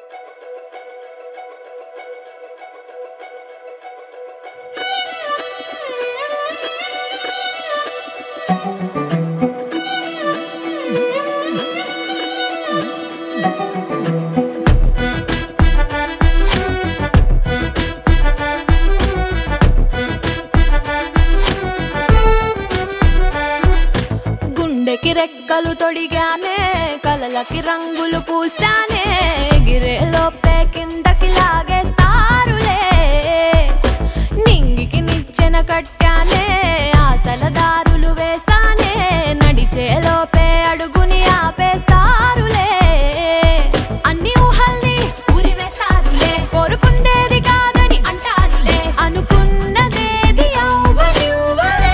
గుండెకి రెక్కలు తొడిగానే కలలకి రంగులు పూసానే ఎగిరే లోపే కిందకి లాగేస్తారులే నింగికి నిచ్చెన కట్టానే ఆశల దారులు వేసానే నడిచే లోపే అడుగుని ఆపేస్తారులే అన్ని ఊహల్ని ఉరివేస్తారులే కోరుకుండేది కాదని అంటారులే అనుకున్నదేది అవ్వనివ్వరే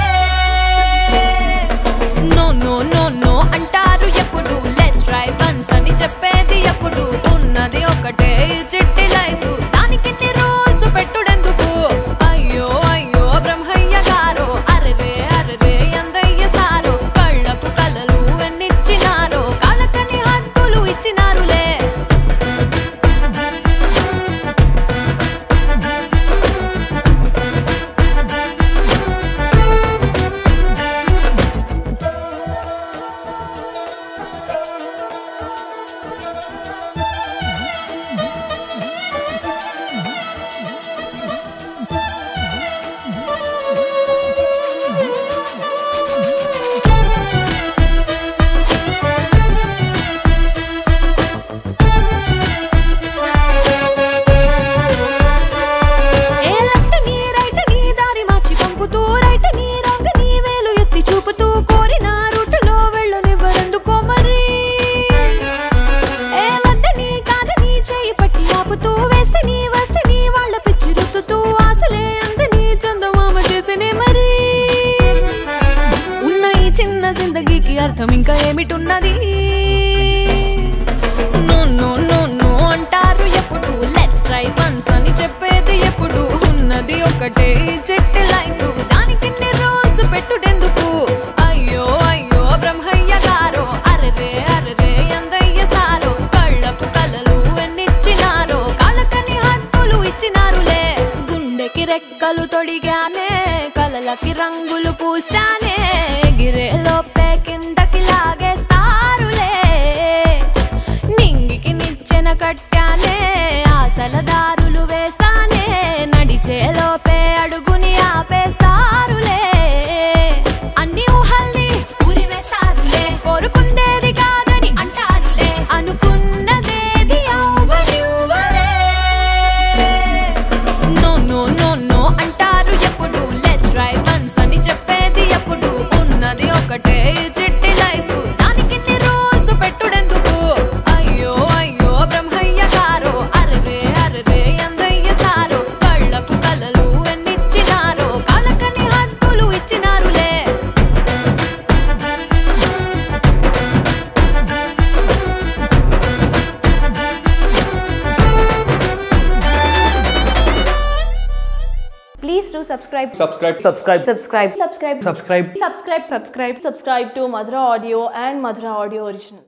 నో నో నో నో అంటారు ఎప్పుడు లెట్స్ ట్రై వన్స్ అని చెప్పేది ఎప్పుడు ఉన్నది ఒకటే ఈ చిట్టి లైఫ్ దానికి రోజు పెట్టుడెందుకు అయ్యో అయ్యో బ్రహ్మయ్య గారు అరరే అరరే ఎందయ్య సారు కళ్ళకు కలలు ఎన్నిచ్చినారో కాళ్ళకని హక్కులు ఇచ్చినారులే ఏ లెఫ్ట్ నీ రైట్ నీ దారి మార్చి పంపుతూ రైట్ నీ రాంగ్ నీ వేలు ఎత్తి చూపుతూ కోరిన రూటులో వెళ్ళనివ్వరెందుకో మరి ఏ వద్దని కాదని చేయి పట్టి ఆపుతూ వేస్ట్ నీ వస్ట్ నీ వాళ్ళ పిచ్చి రుత్తుతూ ఆశలే అందని చందమామ చేసేనే మరి ఉన్న ఈ చిన్న జిందగీకి అర్థం ఇంకా ఏమిటున్నది నో నో నో నో అంటారు ఎప్పుడు లెట్స్ ట్రై వన్స్ అని చెప్పేది ఎప్పుడు ఉన్నది ఒకటే ఈ చెట్టు లైఫ్ దానికి రోజు పెట్టుడెందుకు అయ్యో అయ్యో బ్రహ్మయ్య గారు అరరే అరరే ఎందయ్య సారో కళ్ళకు కలలు ఎన్నిచ్చినారో కాళ్ళకని హక్కులు ఇచ్చినారులే గుండెకి రెక్కలు తొడిగానే కలలకి రంగులు పూసానే ఎగిరే లోపే కిందకి లాగేస్తారులే నింగికి నిచ్చెన కట్టానే ఆశల దారులు వేసానే నడిచే లోపే అడుగుని ఆపేస్తారులే అన్ని ఊహల్ని ఉరివేస్తారులే కోరుకుండేది కాదని అంటారులే అనుకున్నదేది అవ్వనివ్వరే నో నో నో నో అంటారు ఎప్పుడు లెట్స్ ట్రై వన్స్ అని చెప్పేది ఎప్పుడు ఉన్నది ఒకటే ఈ చిట్టి లైఫ్ దానికి రోజు పెట్టుడెందుకు అయ్యో అయ్యో బ్రహ్మయ్య గారు అరరే అరరే ఎందయ్య సారు కళ్ళకు కలలు ఎన్నిచ్చినారో కాళ్ళకని హక్కులు ఇచ్చినారులే Please do subscribe. subscribe subscribe Subscribe. Subscribe. subscribe Subscribe. Subscribe. Subscribe to Madhura Audio and Madhura Audio Original.